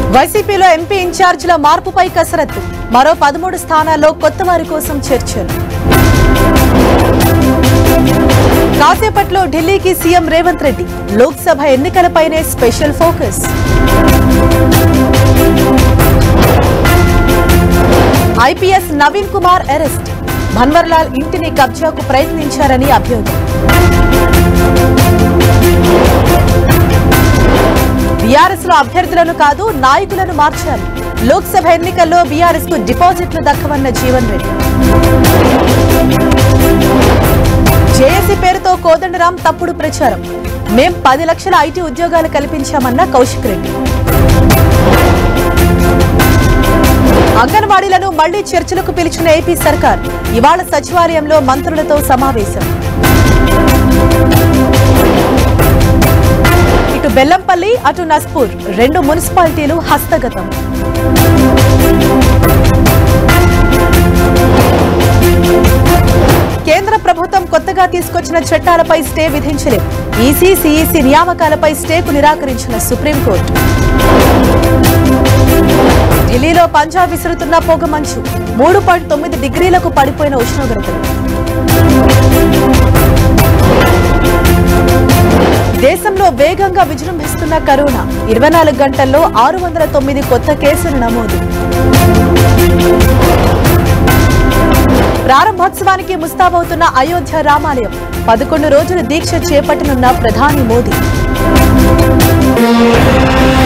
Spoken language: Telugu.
వైసీపీలో ఎంపీ ఇన్ఛార్జీల మార్పుపై కసరత్తు మరో పదమూడు స్థానాల్లో కొత్త వారి కోసం చర్చలు కాసేపట్లో ఢిల్లీకి సీఎం రేవంత్ రెడ్డి లోక్సభ ఎన్నికలపైనే special focus IPS Naveen Kumar arrest Bhanwarlal ఇంటిని కబ్జాకు ప్రయత్నించారని అభియోగం బీఆర్ఎస్ లో అభ్యర్థులను కాదు నాయకులను మార్చాలి లోక్సభ ఎన్నికల్లో బీఆర్ఎస్ కు డిపాజిట్లు దక్కవన్న జీవన్ రెడ్డి జేఏసీ పేరుతో కోదండరాం తప్పుడు ప్రచారం మేం పది లక్షల ఐటీ ఉద్యోగాలు కల్పించామన్న కౌశిక్ రెడ్డి అంగన్వాడీలను మళ్లీ చర్చలకు పిలిచిన ఏపీ సర్కార్ ఇవాళ సచివాలయంలో మంత్రులతో సమావేశం ఇటు బెల్లంపల్లి అటు నస్పూర్ రెండు మున్సిపాలిటీలు హస్తగతం కేంద్ర ప్రభుత్వం కొత్తగా తీసుకొచ్చిన చట్టాలపై స్టే విధించలేదు ఈసీ సిఈసి నియామకాలపై స్టేకు నిరాకరించిన సుప్రీంకోర్టు ఢిల్లీలో పంజాబ్ విసురుతున్న పొగ మంచు మూడు పాయింట్ తొమ్మిది డిగ్రీలకు పడిపోయిన ఉష్ణోగ్రతలు దేశంలో వేగంగా విజృంభిస్తున్న కరోనా ఇరవై నాలుగు గంటల్లో ఆరు వందల తొమ్మిది కొత్త కేసులు నమోదు ప్రారంభోత్సవానికి ముస్తాబవుతున్న అయోధ్య రామాలయం పదకొండు రోజుల దీక్ష చేపట్టనున్న ప్రధాని మోదీ